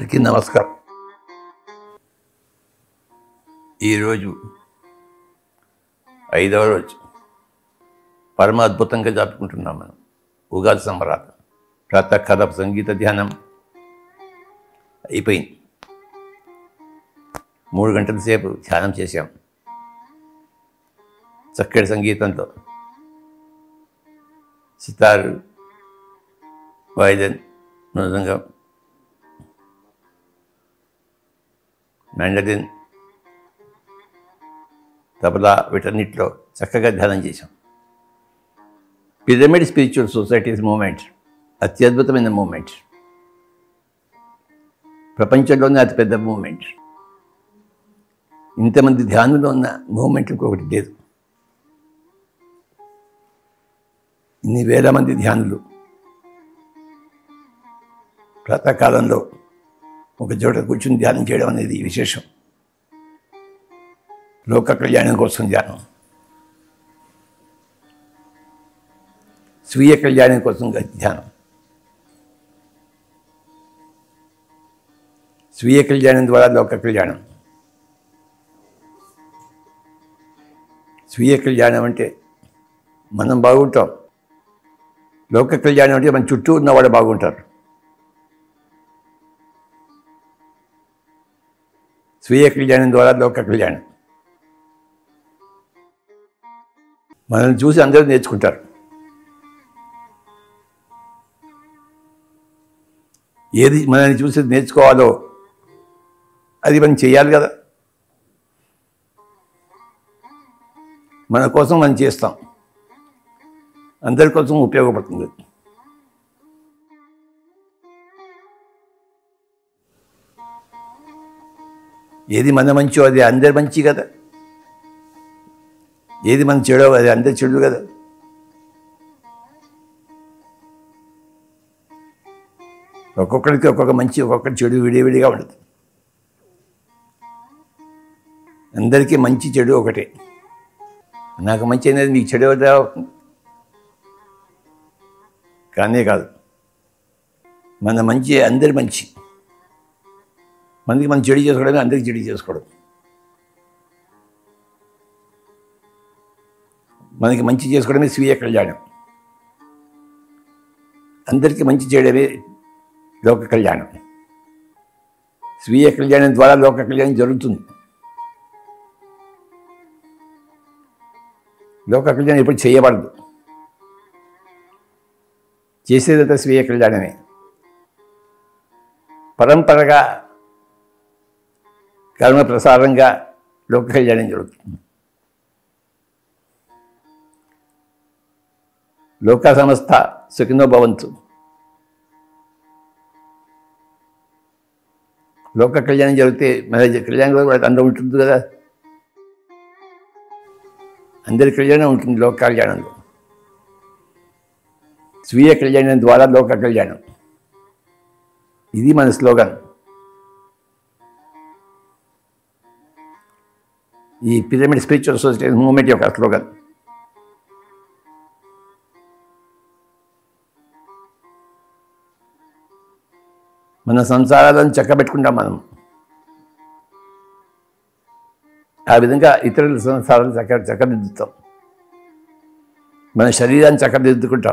అందరికీ నమస్కారం ఈరోజు ఐదవ రోజు పరమ అద్భుతంగా జరుపుకుంటున్నాం మనం ఉగాది సంబరాలు ప్రాతకాల సంగీత ధ్యానం అయిపోయింది మూడు గంటల సేపు ధ్యానం చేశాం చక్కటి సంగీతంతో సితారు వాయిదన్ మృదంగం మెండలిన్ తబలా వీటన్నిటిలో చక్కగా ధ్యానం చేశాం పిరమిడ్ స్పిరిచువల్ సొసైటీస్ మూమెంట్ అత్యద్భుతమైన మూమెంట్ ప్రపంచంలోనే అతిపెద్ద మూమెంట్ ఇంతమంది ధ్యానంలో ఉన్న మూమెంట్ ఇంకొకటి లేదు ఇన్ని వేల మంది ధ్యానులు ప్రాతకాలంలో ఒక చోట కూర్చుని ధ్యానం చేయడం అనేది విశేషం లోక కళ్యాణం కోసం ధ్యానం స్వీయ కళ్యాణం కోసం ధ్యానం స్వీయ కళ్యాణం ద్వారా లోక కళ్యాణం స్వీయ కళ్యాణం అంటే మనం బాగుంటాం లోక కళ్యాణం అంటే మన చుట్టూ ఉన్నవాడు బాగుంటారు స్వీయ కళ్యాణం ద్వారా లోక కళ్యాణం మనల్ని చూసి అందరూ నేర్చుకుంటారు ఏది మనల్ని చూసి నేర్చుకోవాలో అది మనం చేయాలి కదా మన కోసం మనం చేస్తాం అందరి కోసం ఉపయోగపడుతుంది ఏది మన మంచో అది అందరి మంచి కదా ఏది మన చెడో అది అందరి చెడు కదా ఒక్కొక్కరికి ఒక్కొక్క మంచి ఒక్కొక్కటి చెడు విడివిడిగా ఉండదు అందరికీ మంచి చెడు ఒకటే నాకు మంచి అనేది నీకు చెడు ఎలా అవుతుంది కానే కాదు మన మంచి అందరి మంచి మనకి మనం చెడు చేసుకోవడమే అందరికి చెడు చేసుకోవడం మనకి మంచి చేసుకోవడమే స్వీయ కళ్యాణం అందరికీ మంచి చేయడమే లోక కళ్యాణం స్వీయ కళ్యాణం ద్వారా లోక కళ్యాణం జరుగుతుంది లోక కళ్యాణం ఎప్పుడు చేయబడదు చేసేదంతా స్వీయ కళ్యాణమే పరంపరగా కర్మ ప్రసారంగా లోక కళ్యాణం జరుగుతుంది లోక సంస్థ సుఖినో భవంతు లోక కళ్యాణం జరిగితే మన కళ్యాణం కూడా అందరూ ఉంటుంది కదా అందరి కళ్యాణం ఉంటుంది లోక కళ్యాణంలో స్వీయ కళ్యాణం ద్వారా లోక కళ్యాణం ఇది మన స్లోగన్ ఈ పిరమిడ్ స్పిరిచువల్ సొసైటీ మూమెంట్ యొక్క స్లోగన్ మన సంసారాలను చక్కబెట్టుకుంటాం మనం ఆ విధంగా ఇతరుల సంసారాలు చక్క చక్కదిద్దుతాం మన శరీరాన్ని చక్కదిద్దుకుంటాం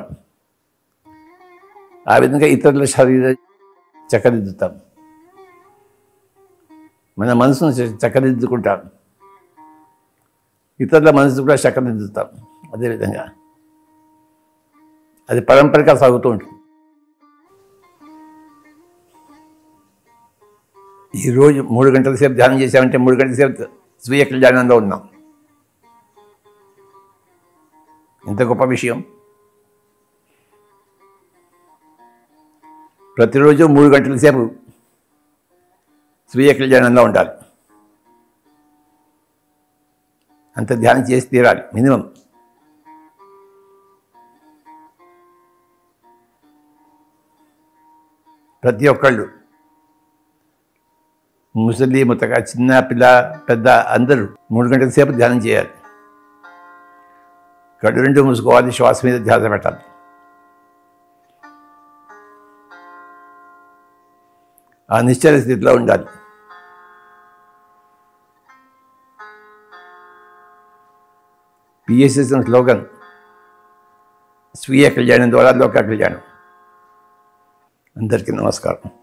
ఆ విధంగా ఇతరుల శరీరం చక్కదిద్దుతాం మన మనసును చక్కదిద్దుకుంటాం ఇతరుల మనసు కూడా చక్కదిద్దుతాం అదేవిధంగా అది పరంపరగా సాగుతూ ఉంటుంది ఈరోజు మూడు గంటల సేపు ధ్యానం చేసామంటే మూడు గంటల సేపు స్వీయ కళ్యాణంలో ఉన్నాం ఎంత గొప్ప విషయం ప్రతిరోజు మూడు గంటల సేపు స్వీయ కళ్యాణంలో ఉండాలి అంత ధ్యానం చేసి తీరాలి మినిమం ప్రతి ఒక్కళ్ళు ముసలి ముతక చిన్న పిల్ల పెద్ద అందరూ మూడు గంటల సేపు ధ్యానం చేయాలి కళ్ళు రెండు మూసుకోవాలి శ్వాస మీద ధ్యాస పెట్టాలి ఆ నిశ్చల స్థితిలో ఉండాలి పిఎస్ఎస్ స్లోగన్ స్వీయ కళ్యాణం ద్వారా లోక కళ్యాణం అందరికీ నమస్కారం